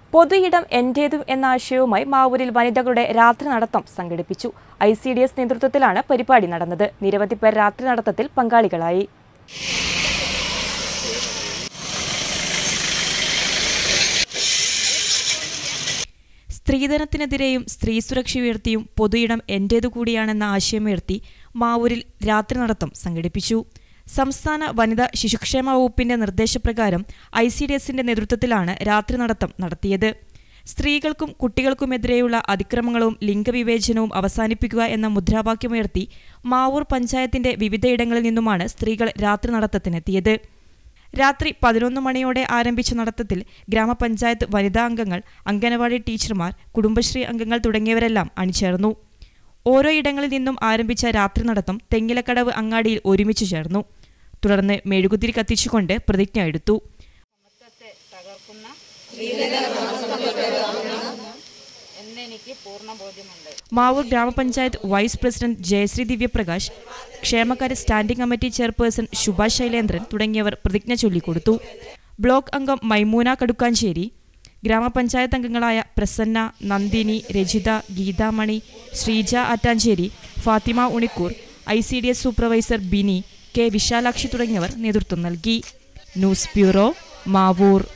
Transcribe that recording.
പൊതുയിടം എന്റേതും എന്ന ആശയവുമായി മാവൂരിൽ വനിതകളുടെ രാത്രി നടത്തം സംഘടിപ്പിച്ചു ഐ സി ഡി എസ് നേതൃത്വത്തിലാണ് പരിപാടി നടന്നത് നിരവധി പേർ രാത്രി നടത്തത്തിൽ പങ്കാളികളായി സ്ത്രീധനത്തിനെതിരെയും സ്ത്രീ സുരക്ഷ ഉയർത്തിയും പൊതുയിടം എന്റേതു കൂടിയാണെന്ന ആശയമുയർത്തി മാവൂരിൽ രാത്രി നടത്തം സംഘടിപ്പിച്ചു സംസ്ഥാന വനിതാ ശിശുക്ഷേമ വകുപ്പിന്റെ നിർദ്ദേശപ്രകാരം ഐ സി ഡി എസിന്റെ നേതൃത്വത്തിലാണ് രാത്രി നടത്തം നടത്തിയത് സ്ത്രീകൾക്കും കുട്ടികൾക്കുമെതിരെയുള്ള അതിക്രമങ്ങളും ലിംഗവിവേചനവും അവസാനിപ്പിക്കുക എന്ന മുദ്രാവാക്യമുയർത്തി മാവൂർ പഞ്ചായത്തിന്റെ വിവിധയിടങ്ങളിൽ നിന്നുമാണ് സ്ത്രീകൾ രാത്രി നടത്തത്തിനെത്തിയത് രാത്രി പതിനൊന്ന് മണിയോടെ ആരംഭിച്ച നടത്തത്തിൽ ഗ്രാമപഞ്ചായത്ത് വനിതാ അംഗങ്ങൾ അംഗനവാടി ടീച്ചർമാർ കുടുംബശ്രീ അംഗങ്ങൾ തുടങ്ങിയവരെല്ലാം അണിചേർന്നു ഓരോ ഇടങ്ങളിൽ നിന്നും ആരംഭിച്ച രാത്രി നടത്തം തെങ്ങിലക്കടവ് അങ്ങാടിയിൽ ഒരുമിച്ച് ചേർന്നു തുടർന്ന് മെഴുകുതിരി കത്തിച്ചുകൊണ്ട് പ്രതിജ്ഞ എടുത്തു തകർക്കുന്ന എന്നെനിക്ക് പൂർണ്ണ ബോധ്യമുണ്ട് മാവൂർ ഗ്രാമപഞ്ചായത്ത് വൈസ് പ്രസിഡന്റ് ജയശ്രീ ദിവ്യപ്രകാശ് ക്ഷേമകാര്യ standing committee chairperson Subhash Shailendran തുടങ്ങിയവർ പ്രതിജ്ഞ ചൊല്ലിക്കൊടുത്തു ബ്ലോക്ക് അംഗം മൈമൂന കടുക്കാഞ്ചേരി ഗ്രാമപഞ്ചായത്ത് അംഗങ്ങളായ Prasanna Nandini Rajitha Geethamani Sreeja Attancheri Fathima Unikkoor I C D S supervisor Bini K Visalakshi തുടങ്ങിയവർ നേതൃത്വം നൽകി ന്യൂസ് ബ്യൂറോ മാവൂർ